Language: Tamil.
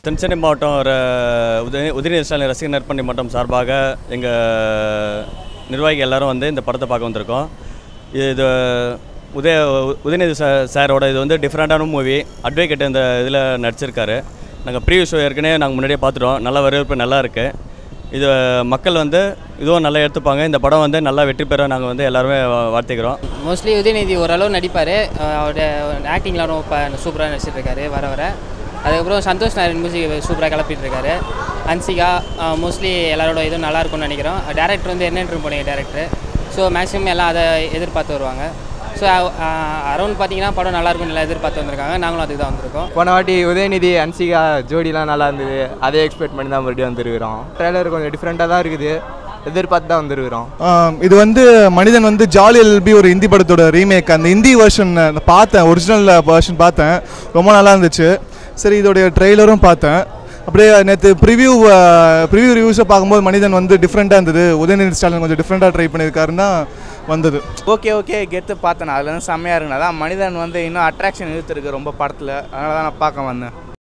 தென்சென்னை மாவட்டம் ஒரு உதய உதயநிதி ஸ்டாலின் ரசிகர் நற்பணி மன்றம் சார்பாக எங்கள் நிர்வாகிகள் எல்லாரும் வந்து இந்த படத்தை பார்க்க வந்திருக்கோம் இது உதய உதயநிதி சா சாரோட இது வந்து டிஃப்ரெண்ட்டான மூவி அட்வொகேட் இந்த இதில் நடிச்சிருக்காரு நாங்கள் ப்ரீவியூ ஷோ ஏற்கனவே நாங்கள் முன்னாடியே பார்த்துட்டோம் நல்ல வரவேற்பு நல்லா இருக்குது இது மக்கள் வந்து இதுவும் நல்லா எடுத்துப்பாங்க இந்த படம் வந்து நல்லா வெற்றி பெற நாங்கள் வந்து எல்லாருமே வா- வாழ்த்துக்கிறோம் மோஸ்ட்லி உதயநிதி ஓரளவு நடிப்பார் அவரோட ஆக்டிங்லாம் ரொம்ப சூப்பராக நடிச்சிட்டு இருக்காரு வர வர அதுக்கப்புறம் சந்தோஷ் நாராயண் மியூசிக் சூப்பராக கிளப்பிட்டு இருக்காரு ஹன்சிகா மோஸ்ட்லி எல்லாரோட இதுவும் நல்லா இருக்கும்னு நினைக்கிறோம் டேரக்டர் வந்து என்ன போனீங்க டேரக்டர் ஸோ மேக்ஸிமம் எல்லாம் அதை எதிர்பார்த்து வருவாங்க ஸோ அரௌண்ட் பார்த்தீங்கன்னா படம் நல்லா இருக்கும்னு எல்லாம் எதிர்பார்த்து வந்திருக்காங்க நாங்களும் அதுக்கு தான் வந்திருக்கோம் போன வாட்டி உதயநிதி அன்சிகா ஜோடிலாம் நல்லா இருந்தது அதே எக்ஸ்பெக்ட் பண்ணி தான் மறுபடியும் வந்துருக்கிறோம் ட்ரெய்லர் கொஞ்சம் டிஃப்ரெண்ட்டாக தான் இருக்குது எதிர்பார்த்து தான் வந்துருக்கிறோம் ஆம், இது வந்து மனிதன் வந்து ஜாலி எல்பி ஒரு ஹிந்தி படத்தோட ரீமேக் அந்த ஹிந்தி வெர்ஷன் பார்த்தேன் ஒரிஜினல் வெர்ஷன் பார்த்தேன் ரொம்ப நல்லா இருந்துச்சு சரி இதோடைய ட்ரெய்லரும் பார்த்தேன் அப்படியே நேற்று ப்ரிவ்யூ ப்ரிவ்யூ ரிவ்யூஸை பார்க்கும்போது மனிதன் வந்து டிஃப்ரெண்ட்டாக இருந்தது உதயநிதி ஸ்டாலின் கொஞ்சம் டிஃப்ரெண்ட்டாக ட்ரை பண்ணியிருக்காருன்னா வந்தது ஓகே ஓகே கெத்து பார்த்தேன் அதில் வந்து செம்மையாக இருக்குண்ணா அதான் மனிதன் வந்து இன்னும் அட்ராக்ஷன் இழுத்துருக்கு ரொம்ப படத்தில் அதனால தான் நான் பார்க்க வந்தேன்